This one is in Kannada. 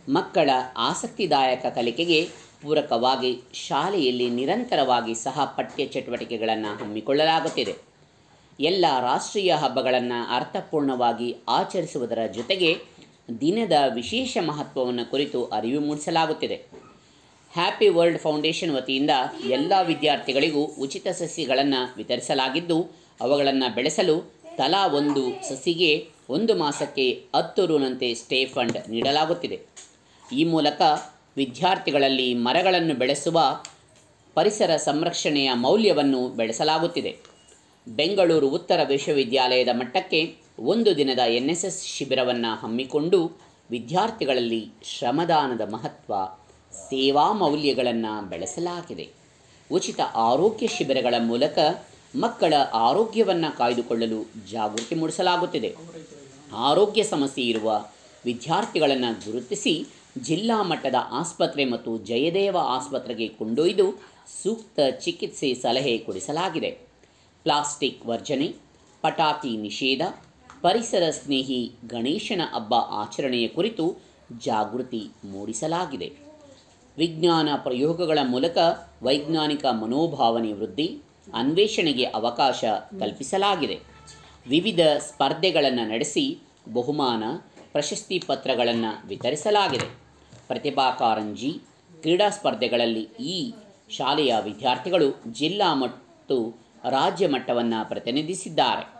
ಮಕ್ಕಳ ಆಸಕ್ತಿದಾಯಕ ಕಲಿಕೆಗೆ ಪೂರಕವಾಗಿ ಶಾಲೆಯಲ್ಲಿ ನಿರಂತರವಾಗಿ ಸಹ ಪಠ್ಯ ಚಟುವಟಿಕೆಗಳನ್ನು ಹಮ್ಮಿಕೊಳ್ಳಲಾಗುತ್ತಿದೆ ಎಲ್ಲ ರಾಷ್ಟ್ರೀಯ ಹಬ್ಬಗಳನ್ನು ಅರ್ಥಪೂರ್ಣವಾಗಿ ಆಚರಿಸುವುದರ ಜೊತೆಗೆ ದಿನದ ವಿಶೇಷ ಮಹತ್ವವನ್ನು ಕುರಿತು ಅರಿವು ಮೂಡಿಸಲಾಗುತ್ತಿದೆ ಹ್ಯಾಪಿ ವರ್ಲ್ಡ್ ಫೌಂಡೇಶನ್ ವತಿಯಿಂದ ಎಲ್ಲ ವಿದ್ಯಾರ್ಥಿಗಳಿಗೂ ಉಚಿತ ಸಸಿಗಳನ್ನು ವಿತರಿಸಲಾಗಿದ್ದು ಅವುಗಳನ್ನು ಬೆಳೆಸಲು ತಲಾ ಒಂದು ಸಸಿಗೆ ಒಂದು ಮಾಸಕ್ಕೆ ಹತ್ತು ರುನಂತೆ ಸ್ಟೇ ಫಂಡ್ ನೀಡಲಾಗುತ್ತಿದೆ ಈ ಮೂಲಕ ವಿದ್ಯಾರ್ಥಿಗಳಲ್ಲಿ ಮರಗಳನ್ನು ಬೆಳೆಸುವ ಪರಿಸರ ಸಂರಕ್ಷಣೆಯ ಮೌಲ್ಯವನ್ನು ಬೆಳೆಸಲಾಗುತ್ತಿದೆ ಬೆಂಗಳೂರು ಉತ್ತರ ವಿಶ್ವವಿದ್ಯಾಲಯದ ಮಟ್ಟಕ್ಕೆ ಒಂದು ದಿನದ ಎನ್ ಎಸ್ ಎಸ್ ಶಿಬಿರವನ್ನು ಹಮ್ಮಿಕೊಂಡು ವಿದ್ಯಾರ್ಥಿಗಳಲ್ಲಿ ಶ್ರಮದಾನದ ಮಹತ್ವ ಸೇವಾ ಮೌಲ್ಯಗಳನ್ನು ಬೆಳೆಸಲಾಗಿದೆ ಉಚಿತ ಆರೋಗ್ಯ ಶಿಬಿರಗಳ ಮೂಲಕ ಮಕ್ಕಳ ಆರೋಗ್ಯವನ್ನು ಕಾಯ್ದುಕೊಳ್ಳಲು ಜಾಗೃತಿ ಮೂಡಿಸಲಾಗುತ್ತಿದೆ ಆರೋಗ್ಯ ಸಮಸ್ಯೆ ಇರುವ ವಿದ್ಯಾರ್ಥಿಗಳನ್ನು ಗುರುತಿಸಿ ಜಿಲ್ಲಾ ಮಟ್ಟದ ಆಸ್ಪತ್ರೆ ಮತ್ತು ಜಯದೇವ ಆಸ್ಪತ್ರೆಗೆ ಕೊಂಡೊಯ್ದು ಸೂಕ್ತ ಚಿಕಿತ್ಸೆ ಸಲಹೆ ಕೊಡಿಸಲಾಗಿದೆ ಪ್ಲಾಸ್ಟಿಕ್ ವರ್ಜನೆ ಪಟಾಕಿ ನಿಷೇಧ ಪರಿಸರ ಸ್ನೇಹಿ ಗಣೇಶನ ಹಬ್ಬ ಆಚರಣೆಯ ಕುರಿತು ಜಾಗೃತಿ ಮೂಡಿಸಲಾಗಿದೆ ವಿಜ್ಞಾನ ಪ್ರಯೋಗಗಳ ಮೂಲಕ ವೈಜ್ಞಾನಿಕ ಮನೋಭಾವನೆ ವೃದ್ಧಿ ಅನ್ವೇಷಣೆಗೆ ಅವಕಾಶ ಕಲ್ಪಿಸಲಾಗಿದೆ ವಿವಿಧ ಸ್ಪರ್ಧೆಗಳನ್ನು ನಡೆಸಿ ಬಹುಮಾನ ಪ್ರಶಸ್ತಿ ಪತ್ರಗಳನ್ನು ವಿತರಿಸಲಾಗಿದೆ ಪ್ರತಿಭಾ ಕಾರಂಜಿ ಕ್ರೀಡಾ ಸ್ಪರ್ಧೆಗಳಲ್ಲಿ ಈ ಶಾಲೆಯ ವಿದ್ಯಾರ್ಥಿಗಳು ಜಿಲ್ಲಾ ಮತ್ತು ರಾಜ್ಯ ಮಟ್ಟವನ್ನು ಪ್ರತಿನಿಧಿಸಿದ್ದಾರೆ